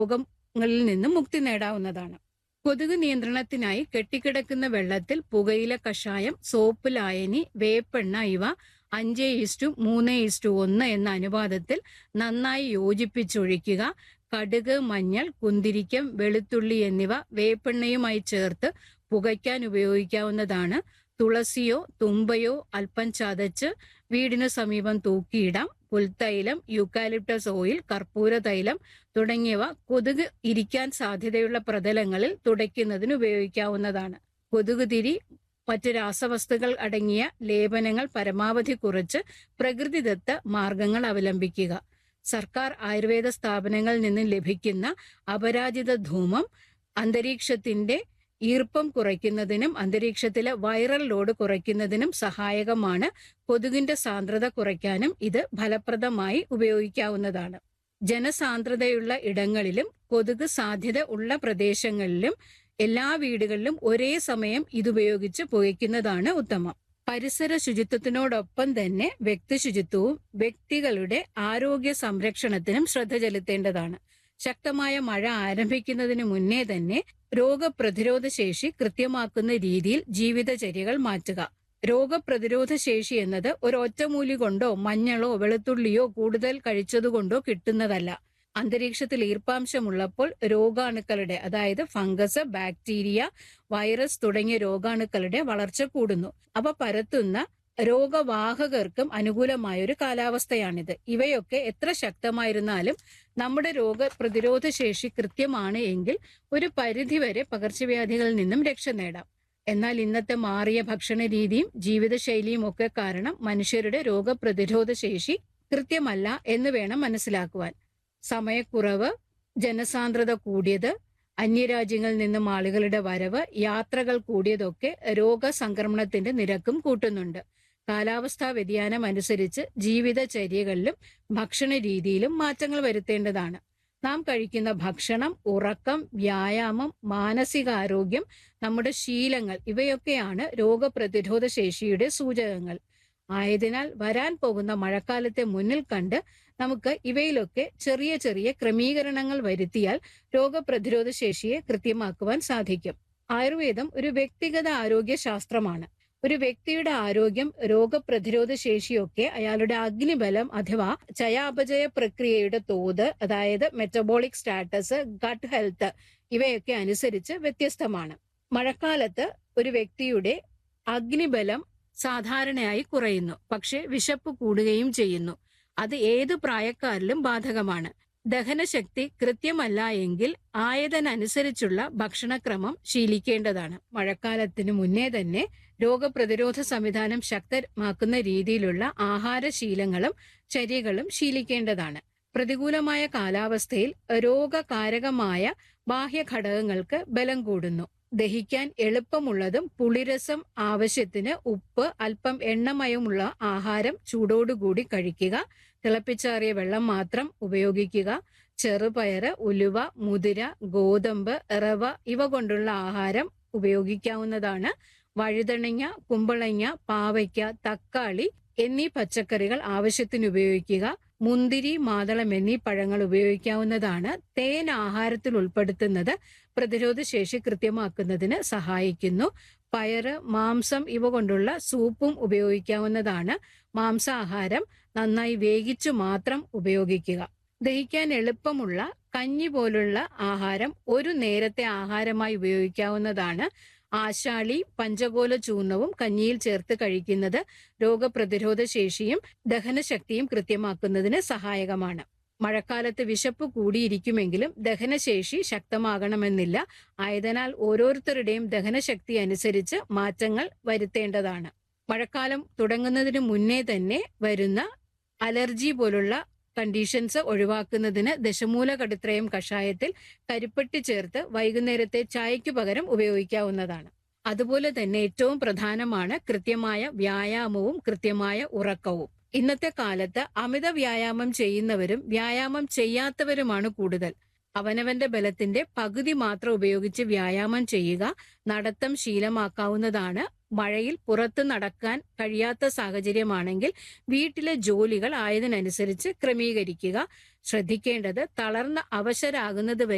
രോഗങ്ങളിൽ നിന്നും മുക്തി നേടാവുന്നതാണ് കൊതുക് നിയന്ത്രണത്തിനായി കെട്ടിക്കിടക്കുന്ന വെള്ളത്തിൽ പുകയില കഷായം സോപ്പ് ലായനി വേപ്പെണ്ണ ഇവ അഞ്ച് ഈസ്റ്റു മൂന്ന് ഈസ്റ്റു ഒന്ന് എന്ന അനുപാതത്തിൽ നന്നായി യോജിപ്പിച്ചൊഴിക്കുക കടുക് മഞ്ഞൾ കുന്തിരിക്കം വെളുത്തുള്ളി എന്നിവ വേപ്പെണ്ണയുമായി ചേർത്ത് പുകയ്ക്കാൻ ഉപയോഗിക്കാവുന്നതാണ് തുളസിയോ തുമ്പയോ അല്പം ചതച്ച് വീടിനു സമീപം തൂക്കിയിടാം പുൽത്തൈലം യൂക്കാലിപ്റ്റസ് ഓയിൽ കർപ്പൂര തൈലം തുടങ്ങിയവ കൊതുക് ഇരിക്കാൻ സാധ്യതയുള്ള പ്രതലങ്ങളിൽ തുടയ്ക്കുന്നതിന് ഉപയോഗിക്കാവുന്നതാണ് കൊതുക് തിരി മറ്റ് രാസവസ്തുക്കൾ അടങ്ങിയ ലേപനങ്ങൾ പരമാവധി കുറച്ച് പ്രകൃതിദത്ത മാർഗങ്ങൾ അവലംബിക്കുക സർക്കാർ ആയുർവേദ സ്ഥാപനങ്ങളിൽ നിന്നും ലഭിക്കുന്ന അപരാജിത ധൂമം അന്തരീക്ഷത്തിന്റെ ഈർപ്പം കുറയ്ക്കുന്നതിനും അന്തരീക്ഷത്തിലെ വൈറൽ ലോഡ് കുറയ്ക്കുന്നതിനും സഹായകമാണ് കൊതുകിന്റെ സാന്ദ്രത കുറയ്ക്കാനും ഇത് ഫലപ്രദമായി ഉപയോഗിക്കാവുന്നതാണ് ജനസാന്ദ്രതയുള്ള ഇടങ്ങളിലും കൊതുക് സാധ്യത ഉള്ള പ്രദേശങ്ങളിലും എല്ലാ വീടുകളിലും ഒരേ സമയം ഇതുപയോഗിച്ച് പുകയ്ക്കുന്നതാണ് ഉത്തമം പരിസര ശുചിത്വത്തിനോടൊപ്പം തന്നെ വ്യക്തി ശുചിത്വവും വ്യക്തികളുടെ ആരോഗ്യ സംരക്ഷണത്തിനും ശ്രദ്ധ ചെലുത്തേണ്ടതാണ് ശക്തമായ മഴ ആരംഭിക്കുന്നതിന് മുന്നേ തന്നെ രോഗപ്രതിരോധ ശേഷി കൃത്യമാക്കുന്ന രീതിയിൽ ജീവിതചര്യകൾ മാറ്റുക രോഗപ്രതിരോധ ശേഷി എന്നത് ഒരു ഒറ്റമൂലി കൊണ്ടോ മഞ്ഞളോ വെളുത്തുള്ളിയോ കൂടുതൽ കഴിച്ചതുകൊണ്ടോ കിട്ടുന്നതല്ല അന്തരീക്ഷത്തിൽ ഈർപ്പാംശമുള്ളപ്പോൾ രോഗാണുക്കളുടെ അതായത് ഫംഗസ് ബാക്ടീരിയ വൈറസ് തുടങ്ങിയ രോഗാണുക്കളുടെ വളർച്ച കൂടുന്നു അവ പരത്തുന്ന രോഗവാഹകർക്കും അനുകൂലമായ ഒരു കാലാവസ്ഥയാണിത് ഇവയൊക്കെ എത്ര ശക്തമായിരുന്നാലും നമ്മുടെ രോഗപ്രതിരോധ ശേഷി കൃത്യമാണ് എങ്കിൽ ഒരു പരിധിവരെ പകർച്ചവ്യാധികളിൽ നിന്നും രക്ഷ നേടാം എന്നാൽ ഇന്നത്തെ മാറിയ ഭക്ഷണ രീതിയും ജീവിതശൈലിയും ഒക്കെ കാരണം മനുഷ്യരുടെ രോഗപ്രതിരോധ ശേഷി കൃത്യമല്ല എന്ന് വേണം മനസ്സിലാക്കുവാൻ സമയക്കുറവ് ജനസാന്ദ്രത കൂടിയത് അന്യരാജ്യങ്ങളിൽ നിന്നും ആളുകളുടെ വരവ് യാത്രകൾ കൂടിയതൊക്കെ രോഗസംക്രമണത്തിന്റെ നിരക്കും കൂട്ടുന്നുണ്ട് കാലാവസ്ഥാ വ്യതിയാനം അനുസരിച്ച് ജീവിതചര്യകളിലും ഭക്ഷണ രീതിയിലും മാറ്റങ്ങൾ വരുത്തേണ്ടതാണ് നാം കഴിക്കുന്ന ഭക്ഷണം ഉറക്കം വ്യായാമം മാനസികാരോഗ്യം നമ്മുടെ ശീലങ്ങൾ ഇവയൊക്കെയാണ് രോഗപ്രതിരോധ ശേഷിയുടെ സൂചകങ്ങൾ ആയതിനാൽ വരാൻ പോകുന്ന മഴക്കാലത്തെ മുന്നിൽ കണ്ട് നമുക്ക് ഇവയിലൊക്കെ ചെറിയ ചെറിയ ക്രമീകരണങ്ങൾ വരുത്തിയാൽ രോഗപ്രതിരോധ ശേഷിയെ കൃത്യമാക്കുവാൻ സാധിക്കും ആയുർവേദം ഒരു വ്യക്തിഗത ആരോഗ്യ ശാസ്ത്രമാണ് ഒരു വ്യക്തിയുടെ ആരോഗ്യം രോഗപ്രതിരോധ ശേഷിയൊക്കെ അയാളുടെ അഗ്നിബലം അഥവാ ചയാപചയ പ്രക്രിയയുടെ തോത് അതായത് മെറ്റബോളിക് സ്റ്റാറ്റസ് ഗട്ട് ഹെൽത്ത് ഇവയൊക്കെ അനുസരിച്ച് വ്യത്യസ്തമാണ് മഴക്കാലത്ത് ഒരു വ്യക്തിയുടെ അഗ്നിബലം സാധാരണയായി കുറയുന്നു പക്ഷെ വിശപ്പ് കൂടുകയും ചെയ്യുന്നു അത് ഏത് പ്രായക്കാരിലും ബാധകമാണ് ദഹനശക്തി കൃത്യമല്ല എങ്കിൽ ആയതിനനുസരിച്ചുള്ള ഭക്ഷണക്രമം ശീലിക്കേണ്ടതാണ് മഴക്കാലത്തിന് മുന്നേ തന്നെ രോഗപ്രതിരോധ സംവിധാനം ശക്തമാക്കുന്ന രീതിയിലുള്ള ആഹാരശീലങ്ങളും ചര്യകളും ശീലിക്കേണ്ടതാണ് പ്രതികൂലമായ കാലാവസ്ഥയിൽ രോഗകാരകമായ ബാഹ്യഘടകങ്ങൾക്ക് ബലം കൂടുന്നു ദഹിക്കാൻ എളുപ്പമുള്ളതും പുളിരസം ആവശ്യത്തിന് ഉപ്പ് അല്പം എണ്ണമയമുള്ള ആഹാരം ചൂടോടുകൂടി കഴിക്കുക തിളപ്പിച്ചാറിയ വെള്ളം മാത്രം ഉപയോഗിക്കുക ചെറുപയറ് ഉലുവ മുതിര ഗോതമ്പ് റവ ഇവ കൊണ്ടുള്ള ആഹാരം ഉപയോഗിക്കാവുന്നതാണ് വഴുതണങ്ങ കുമ്പളങ്ങ പാവയ്ക്ക തക്കാളി എന്നീ പച്ചക്കറികൾ ആവശ്യത്തിന് ഉപയോഗിക്കുക മുന്തിരി മാതളം എന്നീ പഴങ്ങൾ ഉപയോഗിക്കാവുന്നതാണ് തേൻ ആഹാരത്തിൽ ഉൾപ്പെടുത്തുന്നത് പ്രതിരോധ ശേഷി കൃത്യമാക്കുന്നതിന് സഹായിക്കുന്നു പയറ് മാംസം ഇവ കൊണ്ടുള്ള സൂപ്പും ഉപയോഗിക്കാവുന്നതാണ് മാംസാഹാരം നന്നായി വേവിച്ചു മാത്രം ഉപയോഗിക്കുക ദഹിക്കാൻ എളുപ്പമുള്ള കഞ്ഞി പോലുള്ള ആഹാരം ഒരു നേരത്തെ ആഹാരമായി ഉപയോഗിക്കാവുന്നതാണ് ആശാളി പഞ്ചകോല ചൂർണവും കഞ്ഞിയിൽ ചേർത്ത് കഴിക്കുന്നത് രോഗപ്രതിരോധ ശേഷിയും ദഹനശക്തിയും കൃത്യമാക്കുന്നതിന് സഹായകമാണ് മഴക്കാലത്ത് വിശപ്പ് കൂടിയിരിക്കുമെങ്കിലും ദഹനശേഷി ശക്തമാകണമെന്നില്ല ആയതിനാൽ ഓരോരുത്തരുടെയും ദഹനശക്തി അനുസരിച്ച് മാറ്റങ്ങൾ വരുത്തേണ്ടതാണ് മഴക്കാലം തുടങ്ങുന്നതിന് മുന്നേ തന്നെ വരുന്ന അലർജി പോലുള്ള കണ്ടീഷൻസ് ഒഴിവാക്കുന്നതിന് ദശമൂല കടുത്രയം കഷായത്തിൽ കരിപ്പെട്ടി ചേർത്ത് വൈകുന്നേരത്തെ ചായയ്ക്ക് പകരം ഉപയോഗിക്കാവുന്നതാണ് അതുപോലെ തന്നെ ഏറ്റവും പ്രധാനമാണ് കൃത്യമായ വ്യായാമവും കൃത്യമായ ഉറക്കവും ഇന്നത്തെ കാലത്ത് അമിത വ്യായാമം ചെയ്യുന്നവരും വ്യായാമം ചെയ്യാത്തവരുമാണ് കൂടുതൽ അവനവന്റെ ബലത്തിന്റെ പകുതി മാത്രം ഉപയോഗിച്ച് വ്യായാമം ചെയ്യുക നടത്തം ശീലമാക്കാവുന്നതാണ് മഴയിൽ പുറത്ത് നടക്കാൻ കഴിയാത്ത സാഹചര്യമാണെങ്കിൽ വീട്ടിലെ ജോലികൾ ആയതിനനുസരിച്ച് ക്രമീകരിക്കുക ശ്രദ്ധിക്കേണ്ടത് തളർന്ന അവശരാകുന്നത് വരെ